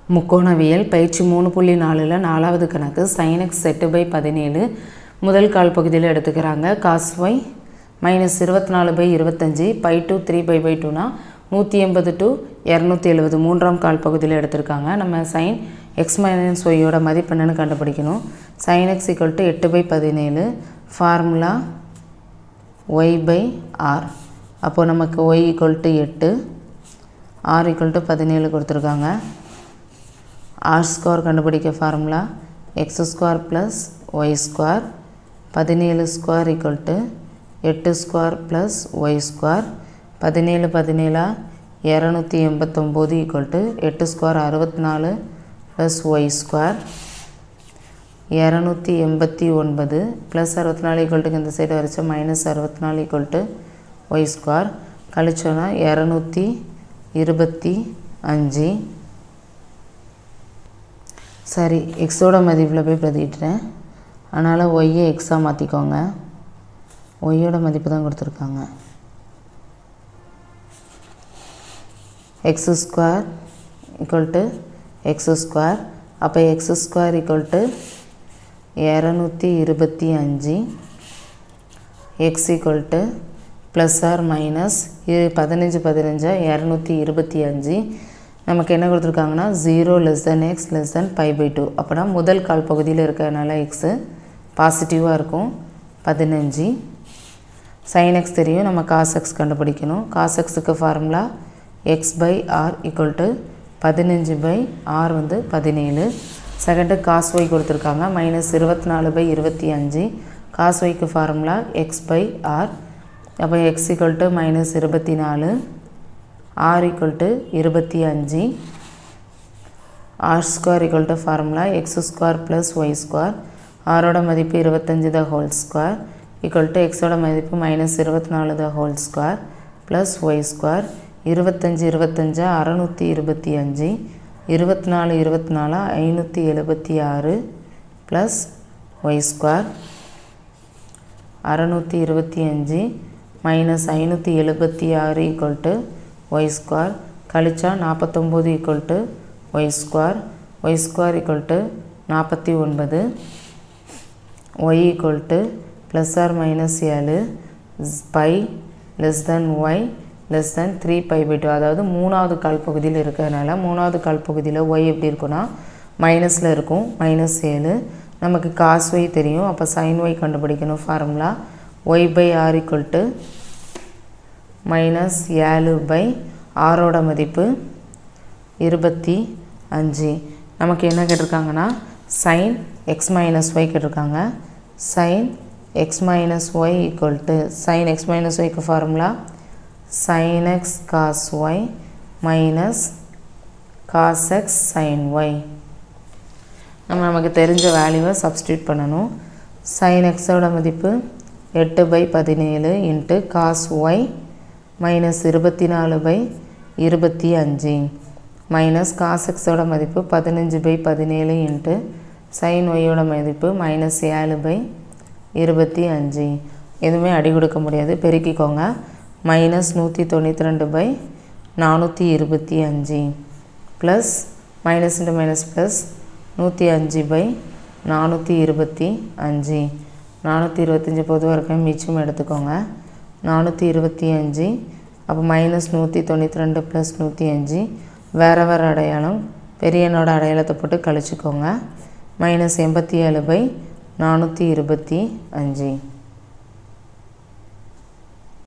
முக்கோணவியல் பயிற்சி மூணு புள்ளி நாலில் நாலாவது கணக்கு சைனக்ஸ் எட்டு பை பதினேழு முதல் கால் பகுதியில் எடுத்துக்கிறாங்க காஸ் ஒய் மைனஸ் இருபத்தி நாலு பை இருபத்தஞ்சி by two three by by டூனா நூற்றி எண்பது டு இரநூத்தி எழுபது மூன்றாம் கால் பகுதியில் எடுத்திருக்காங்க நம்ம சைன் எக்ஸ் மைனஸ் ஒய்யோட மதிப்பு என்னன்னு கண்டுபிடிக்கணும் சைன் எக்ஸ் ஈக்குவல் டு எட்டு பை பதினேழு ஃபார்முலா ஒய் பை ஆர் அப்போது நமக்கு ஒய் ஈக்குவல் டு எட்டு ஆர் ஈக்குவல் டு பதினேழு கொடுத்துருக்காங்க ஆர் ஸ்கொயர் கண்டுபிடிக்க formula X square plus Y square பதினேழு ஸ்கொயர் ஈக்குவல் டு எட்டு ஸ்கொயர் ப்ளஸ் ஒய் ஸ்கொயர் பதினேழு பதினேழா இரநூத்தி எண்பத்தொம்போது ஈக்குவல் டு எட்டு ஸ்கொயர் அறுபத்தி நாலு ப்ளஸ் ஒய் ஸ்கொயர் இரநூத்தி எண்பத்தி ஒன்பது ப்ளஸ் அறுபத்தி நாலு ஈக்குவல்ட்டுக்கு இந்த சைடு வரைச்சா மைனஸ் அறுபத்தி நாலு ஈக்குவல் டு ஒய் ஸ்கொயர் கழிச்சோன்னா இரநூத்தி இருபத்தி அஞ்சு சரி எக்ஸோட மதிப்பில் போய் பிரதிக்கிட்டேன் அதனால் ஒய்யை எக்ஸாக மாற்றிக்கோங்க ஒய்யோட மதிப்பு தான் கொடுத்துருக்காங்க x square equal to x square அப்போ எக்ஸ் ஸ்கொயர் ஈக்குவல் டு இரநூத்தி இருபத்தி அஞ்சு x equal to plus r minus இரு பதினஞ்சு பதினஞ்சா இரநூத்தி இருபத்தி அஞ்சு நமக்கு என்ன கொடுத்துருக்காங்கன்னா zero less than x less than pi by two அப்போனா முதல் கால் பகுதியில் இருக்கிறதுனால எக்ஸு பாசிட்டிவாக இருக்கும் பதினஞ்சு சைன் எக்ஸ் தெரியும் நம்ம காஸ் எக்ஸ் கண்டுபிடிக்கணும் காஸ் எக்ஸுக்கு formula x by r equal to பதினஞ்சு பை ஆர் வந்து பதினேழு செகண்டு காஸ் ஒய் கொடுத்துருக்காங்க மைனஸ் இருபத்தி நாலு பை இருபத்தி அஞ்சு காஸ் ஒய்க்கு ஃபார்முலா எக்ஸ் பை ஆர் அப்போ எக்ஸ் ஈக்குவல் டு மைனஸ் இருபத்தி நாலு ஆர் ஈக்குவல் டு இருபத்தி அஞ்சு r square equal to formula X square plus Y square ஆரோட மதிப்பு இருபத்தஞ்சு the whole square equal to எக்ஸோட மதிப்பு மைனஸ் இருபத்தி நாலு the whole square plus Y square இருபத்தஞ்சி இருபத்தஞ்சா அறநூற்றி இருபத்தி அஞ்சு இருபத்தி நாலு இருபத்தி நாலு ஐநூற்றி எழுபத்தி ஆறு ப்ளஸ் ஒய் ஸ்கொயர் அறநூற்றி இருபத்தி அஞ்சு மைனஸ் ஐநூற்றி எழுபத்தி ஆறு ஈக்குவல் டு ஒய் ஸ்கொயர் கழிச்சா நாற்பத்தொம்போது equal to Y square y square equal to நாற்பத்தி ஒன்பது y equal to plus r minus ஏழு by less than y less than three by by two அதாவது மூணாவது கால் பகுதியில் இருக்கிறதுனால மூணாவது கால் பகுதியில் ஒய் எப்படி இருக்குன்னா மைனஸில் இருக்கும் மைனஸ் ஏழு நமக்கு காஸ் ஒய் தெரியும் அப்போ சைன் ஒய் கண்டுபிடிக்கணும் formula Y by r equal to minus ஏழு பை ஆரோட மதிப்பு இருபத்தி அஞ்சு நமக்கு என்ன கேட்டிருக்காங்கன்னா சைன் எக்ஸ் மைனஸ் ஒய் கேட்டிருக்காங்க sine x minus y equal to sine x minus ஒய்க்கு formula sine x cos y minus cos x sine y நம்ம நமக்கு தெரிஞ்ச வேல்யூவை சப்ஸ்டியூட் பண்ணணும் சைன் எக்ஸோட மதிப்பு எட்டு பை பதினேழு இன்ட்டு காஸ் ஒய் மைனஸ் இருபத்தி நாலு பை இருபத்தி அஞ்சு மைனஸ் காஸ் எக்ஸோட மதிப்பு பதினஞ்சு பை பதினேழு இன்ட்டு சைன் ஒய்யோட மதிப்பு மைனஸ் ஏழு பை இருபத்தி அஞ்சு எதுவுமே அடி கொடுக்க முடியாது பெருக்கிக்கோங்க மைனஸ் நூற்றி தொண்ணூற்றி ரெண்டு பை நானூற்றி இருபத்தி அஞ்சு plus minus into minus plus நூற்றி அஞ்சு பை நானூற்றி இருபத்தி அஞ்சு நானூற்றி இருபத்தஞ்சி பொதுவாக இருக்க மிச்சம் எடுத்துக்கோங்க நானூற்றி இருபத்தி அஞ்சு அப்போ மைனஸ் நூற்றி தொண்ணூற்றி ரெண்டு ப்ளஸ் நூற்றி அஞ்சு வேறு வேறு அடையாளம் பெரியனோட அடையாளத்தை போட்டு கழிச்சிக்கோங்க மைனஸ் எண்பத்தி ஏழு பை நானூற்றி இருபத்தி அஞ்சு